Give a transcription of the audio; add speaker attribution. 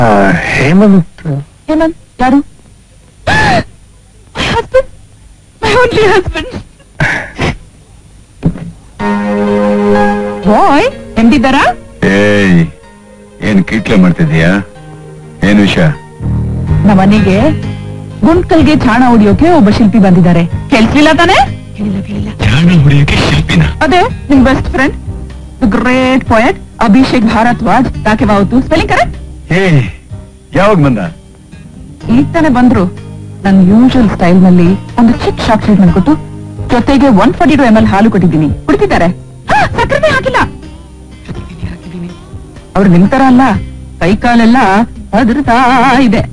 Speaker 1: ಹೇಮಂತ್
Speaker 2: ಹೇಮಂತ್ ಯಾರು my husband my only husband boy ಎಂದಿದ್ದಾರಾ
Speaker 3: ಏಯ್ ಏನ್ ಕೀಟ್ಲೆ ಮಾಡ್ತಿದೀಯಾ ಏನ್ ವಿಷಯ
Speaker 2: ನಮ್ಮನೆಗೆ ಗುಂಟ್ಕಲ್ಗೆ ಚಾಣ ಹೊಡಿಯೋಕೆ ಒಬ್ಬ ಶಿಲ್ಪಿ ಬಂದಿದ್ದಾರೆ ಕೇಳಿಸ್ಲಿಲ್ಲ ತಾನೆ ಕೇಳಿಲ್ಲ ಕೇಳಿಲ್ಲ
Speaker 3: ಚಾಣ ಹೊಡಿಯೋಕೆ ಶಿಲ್ಪಿನ
Speaker 2: ಅದೇ ನಿಮ್ best friend great poet Abhishek Bharadwaj ಯಾಕೆ ಬಾವತು ಸ್ಪೆಲ್ಲಿಂಗ್ ಕರೆಕ್ಟ್
Speaker 3: ಹೇ ಯಾವಾಗ ಬಂದ
Speaker 2: ಈಗ ತಾನೇ ಬಂದ್ರು ನನ್ ಯೂಶುವಲ್ ಸ್ಟೈಲ್ ನಲ್ಲಿ ಒಂದು ಚಿಕ್ಕ ಶಾಕ್ ಟ್ರೀಟ್ಮೆಂಟ್ ಕೊಟ್ಟು ಜೊತೆಗೆ one forty two M L ಹಾಲು ಕೊಟ್ಟಿದ್ದೀನಿ ಕುಡಿತಿದ್ದಾರೆ ಹಾ, ಸಕ್ಕರೆ ಹಾಕಿಲ್ಲ ಹಾಕಿದ್ದೀನಿ, ಹಾಕಿದ್ದೀನಿ. ಅವ್ರು ನಿಮ್ ತರ ಅಲ್ಲ ಕೈ ಕಾಲೆಲ್ಲ ಅದ್ರತಾ ಇದೆ